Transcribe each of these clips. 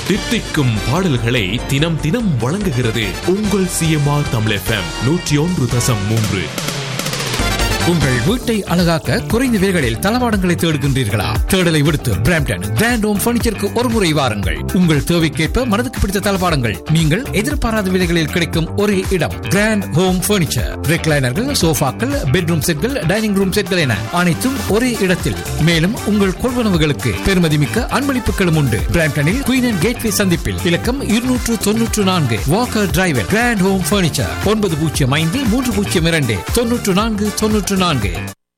தித்திக்கும் பாடல்களை தினம் தினம் வழங்குகிறது உங்கள் சிஎம்ஆர் தமிழ் எஃப்எம் நூற்றி ஒன்று தசம் மூன்று உங்கள் வீட்டை அழகாக்க குறைந்த விலைகளில் தளவாடங்களை தேடுகின்றீர்களா தேடலை விடுத்து பிராம்டன் கிராண்ட் ஹோம் பர்னிச்சருக்கு ஒரு முறை வாருங்கள் உங்கள் தேவைக்கேற்ப மனதுக்கு பிடித்த தளவாடங்கள் நீங்கள் எதிர்பாராத விலைகளில் கிடைக்கும் ஒரே இடம் கிராண்ட் ஹோம் பர்னிச்சர் ரெக்லைனர்கள் சோஃபாக்கள் பெட்ரூம் செட்கள் டைனிங் ரூம் செட்கள் என அனைத்தும் ஒரே இடத்தில் மேலும் உங்கள் கொள்வனவுகளுக்கு பெருமதிமிக்க அன்பளிப்புகளும் உண்டு பிராம்டனில் குயின் அண்ட் கேட்வே சந்திப்பில் இலக்கம் இருநூற்று தொன்னூற்று நான்கு walker driver grand home furniture ஒன்பது பூஜ்ஜியம் ஐந்து மூன்று பூஜ்ஜியம் இரண்டு தொன்னூற்று நான்கு தொன்னூற்று நான்கு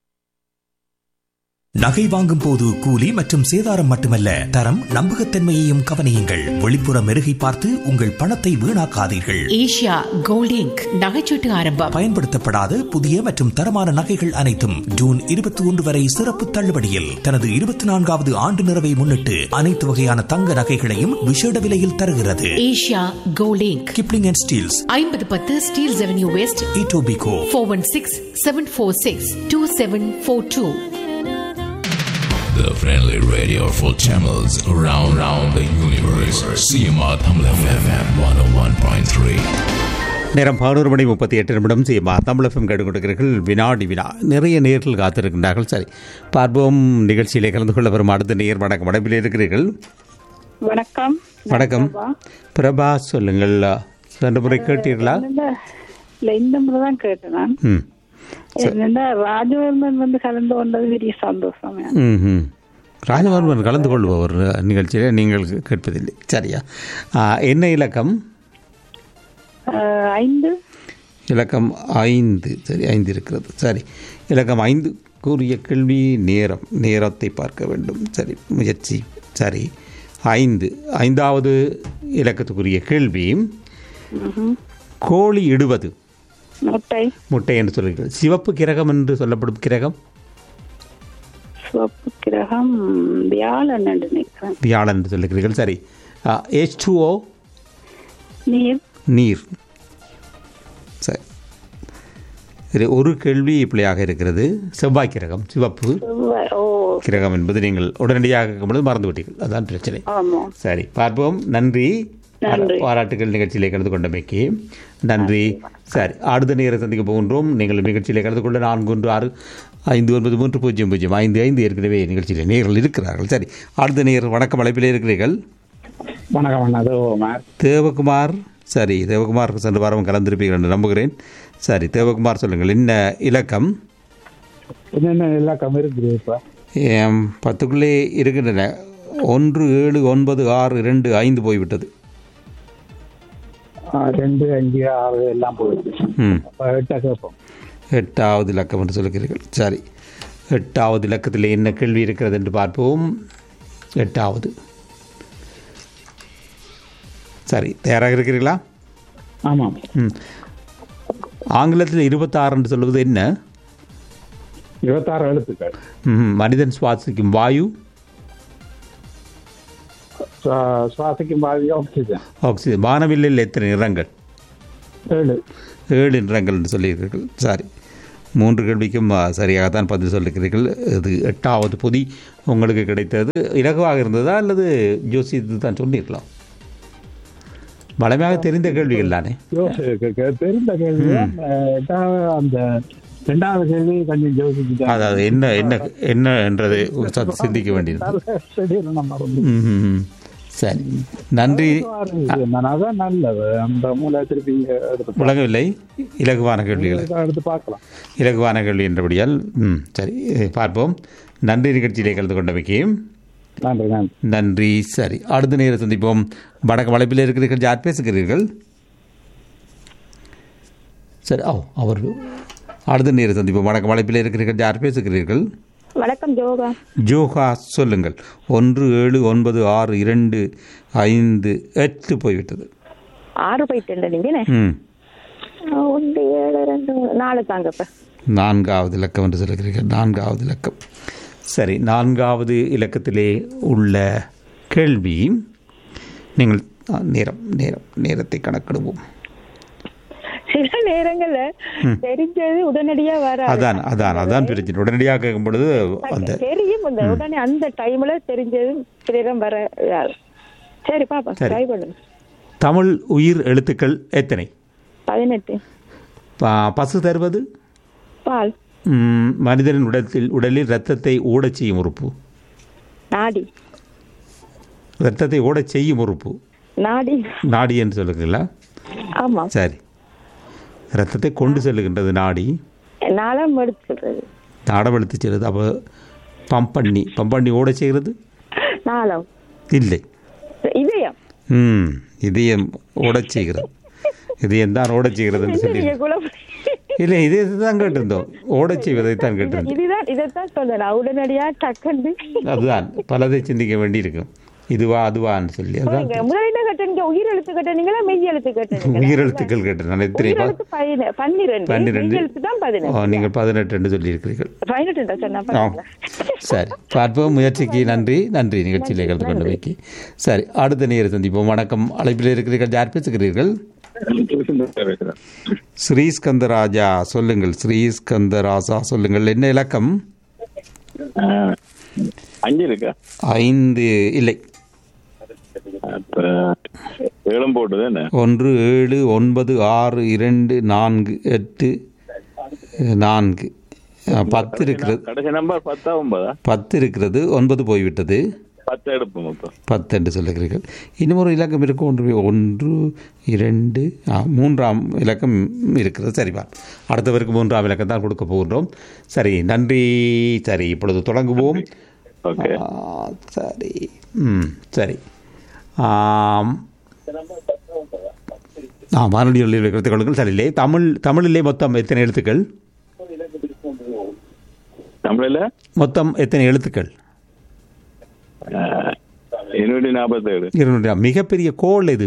நகை வாங்கும் போது கூலி மற்றும் சேதாரம் மட்டுமல்ல தரம் நம்பகத்தன்மையையும் கவனியுங்கள் வெளிப்புற மெருகை பார்த்து உங்கள் பணத்தை வீணாக்காதீர்கள் ஏஷியா கோல்ட் இங்க் நகைச்சீட்டு ஆரம்பம் பயன்படுத்தப்படாத புதிய மற்றும் தரமான நகைகள் அனைத்தும் ஜூன் இருபத்தி ஒன்று வரை சிறப்பு தள்ளுபடியில் தனது இருபத்தி நான்காவது ஆண்டு நிறைவை முன்னிட்டு அனைத்து வகையான தங்க நகைகளையும் விசேட விலையில் தருகிறது Asia Gold Inc Kipling and Steeles ஐம்பது பத்து Steeles Avenue West Etobicoke four one six seven four six two seven four two The friendly radio for channels around, around the universe. CMR Tamil FM 101.3. நேரம் பதினோரு மணி முப்பத்தி எட்டு நிமிடம் செய்யுமா தமிழகம் கேட்டுக்கொண்டிருக்கிறீர்கள் வினாடி வினா நிறைய நேர்கள் காத்திருக்கின்றார்கள் சரி பார்ப்போம் நிகழ்ச்சியிலே கலந்து கொள்ள வரும் அடுத்த நேர் வணக்கம் வடப்பில் இருக்கிறீர்கள் வணக்கம் வணக்கம் பிரபா சொல்லுங்கள் சென்ற முறை கேட்டீர்களா இந்த இல்ல இந்த முறை தான் கேட்டேன் நான் ம் என்னன்னா ராஜவர்மன் வந்து கலந்து கொண்டது பெரிய சந்தோஷம் ம் ம் ராஜவர்மன் கலந்து கொள்பவர் நிகழ்ச்சியில் நீங்கள் கேட்பதில்லை சரியா ஆ, என்ன இலக்கம் அஹ், ஐந்து இலக்கம் ஐந்து சரி ஐந்து இருக்கிறது சரி இலக்கம் ஐந்து கூறிய கேள்வி நேரம் நேரத்தை பார்க்க வேண்டும் சரி முயற்சி சரி ஐந்து ஐந்தாவது இலக்கத்துக்குரிய கேள்வி கோழி இடுவது முட்டை முட்டை என்று சொல்கிறீர்கள் சிவப்பு கிரகம் என்று சொல்லப்படும் கிரகம் சிவப்பு கிரகம் வியாழன் என்று நினைக்கிறேன் வியாழன் என்று சொல்லுகிறீர்கள் சரி ஹெச் டூஓ நீர் நீர் சரி சரி ஒரு கேள்வி இப்படியாக இருக்கிறது செவ்வாய் கிரகம் சிவப்பு செவ்வாய். ஓ கிரகம் என்பது நீங்கள் உடனடியாக கேட்கும்பொழுது மறந்து விட்டீர்கள் அதான் பிரச்சனை ஆமா சரி பார்ப்போம் நன்றி நன்றி. பாராட்டுகள் நிகழ்ச்சியிலே கலந்து கொண்டமைக்கு நன்றி சரி அடுத்த நேரம் சந்திக்க போகின்றோம் நீங்கள் நிகழ்ச்சியிலே கலந்து கொள்ள நான்கு ஒன்று ஆறு ஐந்து ஒன்பது மூன்று பூஜ்ஜியம் பூஜ்ஜியம் ஐந்து ஐந்து ஏற்கனவே நிகழ்ச்சியிலே நேர்கள் இருக்கிறார்கள் சரி அடுத்த நேர் வணக்கம் அழைப்பிலே இருக்கிறீர்கள் வணக்கம் அது மேம் தேவகுமார் சரி தேவகுமார் சென்ற வாரம் கலந்திருப்பீர்கள் என்று நம்புகிறேன் சரி தேவகுமார் சொல்லுங்கள் என்ன இலக்கம் என்னென்ன இலக்கம் இருக்குது இப்போ எம், பத்துக்குள்ளே இருக்கின்றன ஒன்று ஏழு ஒன்பது ஆறு ரெண்டு ஐந்து போய்விட்டது ஆ, ரெண்டு அஞ்சு ஆறு எல்லாம் போயிடுது ம் அப்போ எட்டை கேட்போம் எட்டாவது இலக்கம் என்று சொல்கிறீர்கள் சரி எட்டாவது இலக்கத்தில் என்ன கேள்வி இருக்கிறது என்று பார்ப்போம் எட்டாவது சரி தயாராக இருக்கிறீர்களா ஆமாம் ம் ஆங்கிலத்தில் இருபத்தாறு என்று சொல்வது என்ன இருபத்தாறு எழுத்துக்கள் ம், மனிதன் சுவாசிக்கும் வாயு சுவா- சுவாசிக்கும் பாதி ஆக்சிஜன் ஆக்சிஜன் வானவில்லில் எத்தனை நிறங்கள் ஏழு ஏழு நிறங்கள் என்று சொல்லியிருக்கிறீர்கள் சரி மூன்று கேள்விக்கும் ஆ, சரியாகத்தான் பதில் சொல்லியிருக்கிறீர்கள் இது எட்டாவது பொதி உங்களுக்கு கிடைத்தது இலகுவாக இருந்ததா அல்லது ஜோசி தான் சொன்னீர்களா வளமையாக தெரிந்த கேள்விகள் தானே யோசிக்கு கே- தெரிந்த கேள்வி தான். அஹ், எட்டாவது அந்த ரெண்டாவது கேள்வி கொஞ்சம் யோசிச்சுட்டேன் அதாவது என்ன என்ன என்ன என்றது சற்று சிந்திக்க வேண்டியது திடீர்னு நம்ம வந்து ம், ம், ம். சரி நன்றி நான் அதான் நல்லது அந்த மூளை திருப்பி எடுத்து விளங்கவில்லை இலகுவான கேள்விகளை பா- எடுத்து பார்க்கலாம் இலகுவான கேள்வி என்றபடியால் ம் சரி பார்ப்போம் நன்றி நிகழ்ச்சியிலே கலந்து கொண்டமைக்கு நன்றி நன்றி நன்றி சரி அடுத்த நேரம் சந்திப்போம் வடக்கு வளைப்பில் இருக்கிறீர்கள் யார் பேசுகிறீர்கள் சரி ஓ அவர் அடுத்த நேரம் சந்திப்போம் வடக்கு வளைப்பில் இருக்கிறீர்கள் யார் பேசுகிறீர்கள் வணக்கம் ஜோகா ஜோஹா சொல்லுங்கள் ஒன்று ஏழு ஒன்பது ஆறு இரண்டு ஐந்து எட்டு போய்விட்டது ஆறு போயிட்டு நீங்க ம் ஒன்று ஏழு ரெண்டு நாலு தாங்க இப்ப நான்காவது இலக்கம் என்று சொல்கிறீர்கள் நான்காவது இலக்கம் சரி நான்காவது இலக்கத்திலே உள்ள கேள்வி நீங்கள் ஆ, நேரம் நேரம் நேரத்தை கணக்கிடுவோம் சில நேரங்கள்ல தெரிஞ்சது உடனடியா வர அதான் அதான் அதான் பிரச்சனை உடனடியாக கேட்கும் பொழுது அந்த தெரியும் அந்த உடனே அந்த டைம்ல தெரிஞ்சது பிறகம் வர சரி பாப்பா சரி. ட்ரை பண்ணுங்க தமிழ் உயிர் எழுத்துக்கள் எத்தனை பதினெட்டு ப- பசு தருவது பால் ம், மனிதனின் உடலில் உடலில் இரத்தத்தை ஓடச் செய்யும் உறுப்பு நாடி இரத்தத்தை ஓடச் செய்யும் உறுப்பு நாடி நாடி என்று சொல்லுங்களா ஆமா சரி இரத்தத்தை கொண்டு செல்லுகின்றது நாடி நாளம் எடுத்து சொல்றது நாடம் எடுத்து செல்லுது அப்போ பம்ப் பண்ணி பம்ப் பண்ணி ஓடச் செய்கிறது நாளம் இல்லை இதயம் ம் இதயம் ஓடச் செய்கிறது இதயம் தான் ஓடச் செய்கிறது என்று சொல்லி நீங்க குழப்ப- இல்லை இதே தான் கேட்டிருந்தோம் ஓடச் செய்வதை தான் கேட்டிருந்தோம் இதுதான் இதைத்தான் சொல்றேன் உடனடியா டக்குன்னு அதுதான் பலதை சிந்திக்க வேண்டியிருக்கும் இதுவா அதுவான்னு சொல்லி அதான் நீங்க முதல்ல என்ன கட்டுனீங்க உயிர் எழுத்து கட்டுனீங்களா மெய் எழுத்து கட்டுனீங்களா உயிரெழுத்துக்கள் கேட்டேன் நான் எத்தனை உயிர் பா- எழுத்து பதின- பன்னிரண்டு பன்னிரெண்டு மெய் எழுத்து தான் ஓ, பதினெட்டு நீங்கள் பதினெட்டு என்று சொல்லியிருக்கிறீர்கள் பதினெட்டு சொன்னா ஆ பாருங்க. சரி பார்ப்போம் முயற்சிக்கு நன்றி நன்றி நிகழ்ச்சியில் கலந்து கொண்டமைக்கு சரி அடுத்த நேரம் சந்திப்போம் வணக்கம் அழைப்பில் இருக்கிறீர்கள் யார் பேசுகிறீர்கள் ஸ்ரீஸ்கந்தராஜா சொல்லுங்கள் ஸ்ரீஸ்கந்தராஜா சொல்லுங்கள் என்ன இலக்கம் அஞ்சு இருக்கா ஐந்து இல்லை அப்ப ஏழும் போட்டது என்ன ஒன்று ஏழு ஒன்பது ஆறு இரண்டு நான்கு எட்டு நான்கு அஹ், பத்து இருக்கிறது கடைசி நம்பர் பத்தா ஒன்பதா பத்து இருக்கிறது ஒன்பது போய்விட்டது பத்து எடுப்போம் மொத்தம் பத்து என்று சொல்லுகிறீர்கள் இன்னும் ஒரு இலக்கம் இருக்கும் ஒன்று ஒன்று இரண்டு ஆ, மூன்றாம் இலக்கம் இருக்கிறது சரிப்பா அடுத்தவருக்கு மூன்றாம் இலக்கம் தான் கொடுக்க போகின்றோம் சரி நன்றி சரி இப்பொழுது தொடங்குவோம் ஆ, சரி ம் சரி ஆம் ஆ வானொலியில் எடுத்துக் கொள்ளுங்கள் சரியில்லை தமிழ் தமிழிலே மொத்தம் எத்தனை எழுத்துக்கள் தமிழில் மொத்தம் எத்தனை எழுத்துக்கள் இருநூற்றி நாற்பத்தேழு இருநூறு மிகப்பெரிய கோள் எது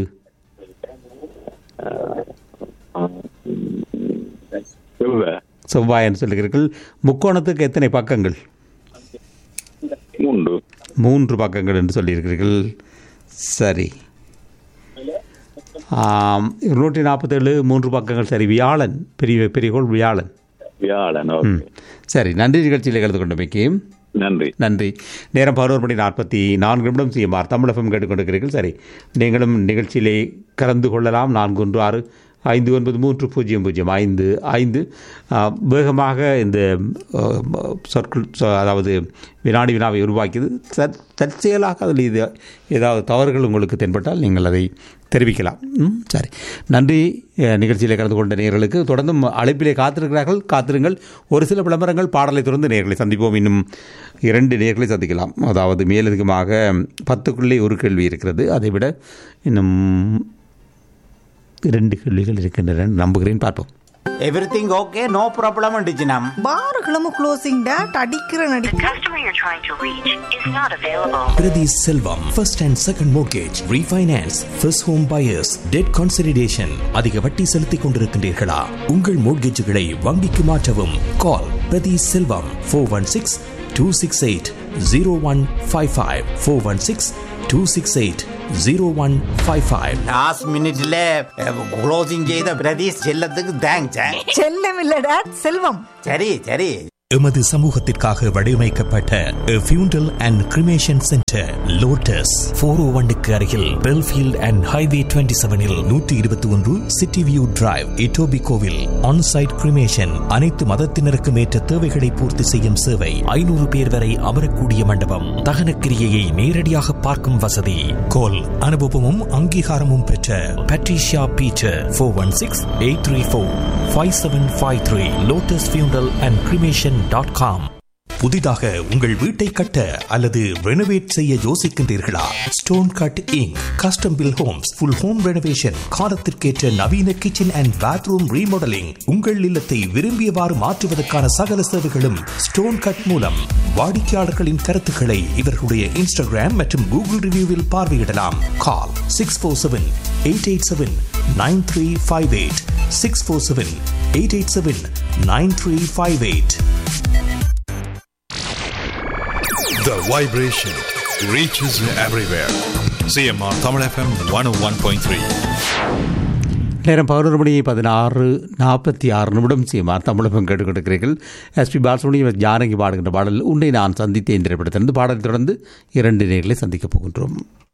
செவ்வாய் செவ்வாயன்னு சொல்லுகிறீர்கள் முக்கோணத்துக்கு எத்தனை பக்கங்கள் மூன்று மூன்று பக்கங்கள் என்று சொல்லியிருக்கிறீர்கள் சரி ஆம், இருநூற்றி நாற்பத்தேழு மூன்று பக்கங்கள் சரி வியாழன் பெரிய பெரிய கோள் வியாழன் வியாழன் ம். சரி நன்றி நிகழ்ச்சியில் கலந்து கொண்டமைக்கு நன்றி நன்றி நேரம் பதினோரு மணி நாற்பத்தி நான்கு நிமிடம் சிஎம்ஆர் தமிழகம் கேட்டுக்கொண்டிருக்கிறீர்கள் சரி நீங்களும் நிகழ்ச்சியிலே கலந்து கொள்ளலாம் நான்கு ஒன்று ஆறு ஐந்து ஒன்பது மூன்று பூஜ்ஜியம் பூஜ்ஜியம் ஐந்து ஐந்து ஆ, வேகமாக இந்த ஆ, சொற்கள் சொ- அதாவது வினாடி வினாவை உருவாக்கியது தற் தற்செயலாக அதில் இது ஏதாவது தவறுகள் உங்களுக்கு தென்பட்டால் நீங்கள் அதை தெரிவிக்கலாம் ம், சரி நன்றி அஹ், நிகழ்ச்சியிலே கலந்து கொண்ட நேயர்களுக்கு தொடர்ந்தும் அழைப்பிலே காத்திருக்கிறார்கள் காத்திருங்கள் ஒரு சில விளம்பரங்கள் பாடலை தொடர்ந்து நேர்களை சந்திப்போம் இன்னும் இரண்டு நேர்களை சந்திக்கலாம் அதாவது மேலதிகமாக பத்துக்குள்ளே ஒரு கேள்வி இருக்கிறது அதைவிட இன்னும் இரண்டு கேள்விகள் இருக்கின்றன நம்புகிறேன் பார்ப்போம் எவ்ரிதிங் ஓகே நோ ப்ராப்ளம் டிஜினம் பாருகளும் க்ளோசிங் டேட் அடிக்கிற நடி Prati Selvam, first and second mortgage, refinance, first home buyers, debt consolidation. அதிக வட்டி செலுத்திக் கொண்டிருக்கின்றீர்களா உங்கள் மோட்கேஜுகளை வங்கிக்கு மாற்றவும் call Prathi Selvam four one six two six eight zero one five five four one six two six eight zero one five five last மினிட்ல closing செய்த பிரதீஷ் செல்லத்துக்கு thanks செல்லம் இல்ல டேட் செல்வம் சரி சரி எமது சமூகத்திற்காக வடிவமைக்கப்பட்ட funeral and cremation centre Lotus four O ஒன்னுக்கு அருகில் பெல்ஃபீல்ட் அண்ட் ஹைவே டுவெண்ட்டி செவனில் நூற்றி இருபத்தி ஒன்று சிட்டி வியூ டிரைவ் இட்டோபி கோவில் ஆன்சைட் கிரிமேஷன் அனைத்து மதத்தினருக்கும் ஏற்ற தேவைகளை பூர்த்தி செய்யும் சேவை ஐநூறு பேர் வரை அமரக்கூடிய மண்டபம் தகனக்கிரியையை நேரடியாக பார்க்கும் வசதி கோல் அனுபவமும் அங்கீகாரமும் பெற்ற Patricia Peter four one six eight three four five seven five three Lotus funeral and cremation dot com புதிதாக உங்கள் வீட்டை கட்ட அல்லது ரெனோவேட் செய்ய யோசிக்கின்றீர்களா Stone Cut Inc custom build homes full home renovation காலத்திற்கேற்ற நவீன கிச்சன் அண்ட் பாத்ரூம் ரீமாடலிங் உங்கள் இல்லத்தை விரும்பியவாறு மாற்றுவதற்கான சகல சேவைகளும் ஸ்டோன் கட் மூலம் வாடிக்கையாளர்களின் கருத்துக்களை இவர்களுடைய இன்ஸ்டாகிராம் மற்றும் கூகுள் ரிவ்யூவில் பார்வையிடலாம் call six four seven eight eight seven nine three five eight six four seven eight eight seven nine three five eight The vibration reaches everywhere. CMR Tamil FM 101.3. நேரம் பதினொரு மணி பதினாறு நாற்பத்தி ஆறு நிமிடம் சீமார் தமிழகம் கேட்டுக்கொண்டிருக்கிறீர்கள் எஸ்பி பாலசுமணி ஜானகி பாடுகின்ற பாடல் உன்னை நான் சந்தித்தேன் திரைப்படத்திலிருந்து பாடலை தொடர்ந்து இரண்டு நேர்களை சந்திக்கப் போகின்றோம்